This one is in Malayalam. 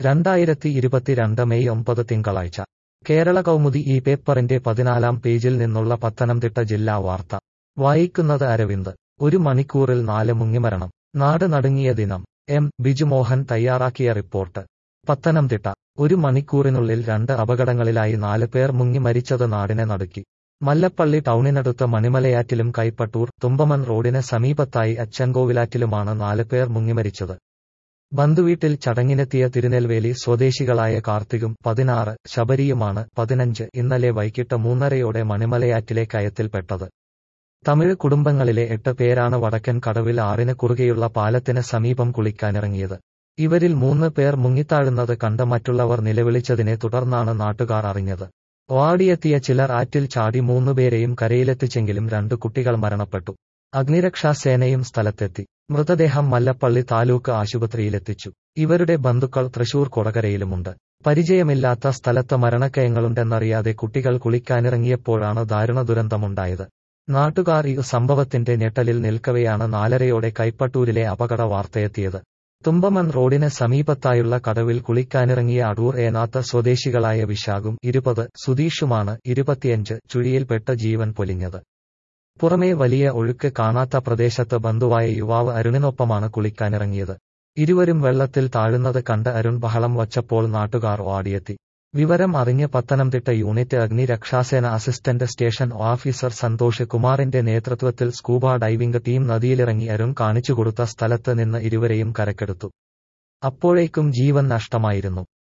രണ്ടായിരത്തി ഇരുപത്തിരണ്ട് മെയ് ഒമ്പത് തിങ്കളാഴ്ച കേരള കൗമുദി ഈ പേപ്പറിന്റെ പതിനാലാം പേജിൽ നിന്നുള്ള പത്തനംതിട്ട ജില്ലാ വാർത്ത വായിക്കുന്നത് അരവിന്ദ് ഒരു മണിക്കൂറിൽ നാല് മുങ്ങിമരണം നാട് നടുങ്ങിയ ദിനം എം ബിജുമോഹൻ തയ്യാറാക്കിയ റിപ്പോർട്ട് പത്തനംതിട്ട ഒരു മണിക്കൂറിനുള്ളിൽ രണ്ട് അപകടങ്ങളിലായി നാല് പേർ മുങ്ങി മരിച്ചത് നാടിനെ നടുക്കി മല്ലപ്പള്ളി ടൗണിനടുത്ത് മണിമലയാറ്റിലും കൈപ്പട്ടൂർ തുമ്പമൺ റോഡിന് സമീപത്തായി അച്ചൻകോവിലാറ്റിലുമാണ് നാല് പേർ മുങ്ങിമരിച്ചത് ബന്ധുവീട്ടിൽ ചടങ്ങിനെത്തിയ തിരുനെൽവേലി സ്വദേശികളായ കാർത്തികും പതിനാറ് ശബരിയുമാണ് പതിനഞ്ച് ഇന്നലെ വൈകിട്ട് മൂന്നരയോടെ മണിമലയാറ്റിലെ കയത്തിൽപ്പെട്ടത് തമിഴ് കുടുംബങ്ങളിലെ എട്ട് പേരാണ് വടക്കൻ കടവിൽ ആറിന് കുറുകെയുള്ള പാലത്തിന് സമീപം കുളിക്കാനിറങ്ങിയത് ഇവരിൽ മൂന്ന് പേർ മുങ്ങിത്താഴുന്നത് കണ്ട് മറ്റുള്ളവർ നിലവിളിച്ചതിനെ തുടർന്നാണ് നാട്ടുകാർ അറിഞ്ഞത് ഓടിയെത്തിയ ചിലർ ആറ്റിൽ ചാടി മൂന്നുപേരെയും കരയിലെത്തിച്ചെങ്കിലും രണ്ടു കുട്ടികൾ മരണപ്പെട്ടു അഗ്നിരക്ഷാസേനയും സ്ഥലത്തെത്തി മൃതദേഹം മല്ലപ്പള്ളി താലൂക്ക് ആശുപത്രിയിലെത്തിച്ചു ഇവരുടെ ബന്ധുക്കൾ തൃശൂർ കൊടകരയിലുമുണ്ട് പരിചയമില്ലാത്ത സ്ഥലത്ത് മരണക്കയങ്ങളുണ്ടെന്നറിയാതെ കുട്ടികൾ കുളിക്കാനിറങ്ങിയപ്പോഴാണ് ദാരുണ ദുരന്തമുണ്ടായത് നാട്ടുകാർ ഈ സംഭവത്തിന്റെ ഞെട്ടലിൽ നിൽക്കവെയാണ് നാലരയോടെ കൈപ്പട്ടൂരിലെ അപകട വാർത്തയെത്തിയത് തുമ്പമൺ റോഡിന് സമീപത്തായുള്ള കടവിൽ കുളിക്കാനിറങ്ങിയ അടൂർ ഏനാത്ത സ്വദേശികളായ വിശാഖും ഇരുപത് സുധീഷുമാണ് ഇരുപത്തിയഞ്ച് ചുഴിയിൽപ്പെട്ട ജീവൻ പൊലിഞ്ഞത് പുറമേ വലിയ ഒഴുക്ക് കാണാത്ത പ്രദേശത്ത് ബന്ധുവായ യുവാവ് അരുണിനൊപ്പമാണ് കുളിക്കാനിറങ്ങിയത് ഇരുവരും വെള്ളത്തിൽ താഴുന്നത് കണ്ട് അരുൺ ബഹളം വച്ചപ്പോൾ നാട്ടുകാർ ഓടിയെത്തി വിവരം അറിഞ്ഞ് പത്തനംതിട്ട യൂണിറ്റ് അഗ്നിരക്ഷാസേന അസിസ്റ്റന്റ് സ്റ്റേഷൻ ഓഫീസർ സന്തോഷ് കുമാറിന്റെ നേതൃത്വത്തിൽ സ്കൂബ ഡൈവിംഗ് ടീം നദിയിലിറങ്ങി അരുൺ കാണിച്ചുകൊടുത്ത സ്ഥലത്ത് നിന്ന് ഇരുവരെയും കരക്കെടുത്തു അപ്പോഴേക്കും ജീവൻ നഷ്ടമായിരുന്നു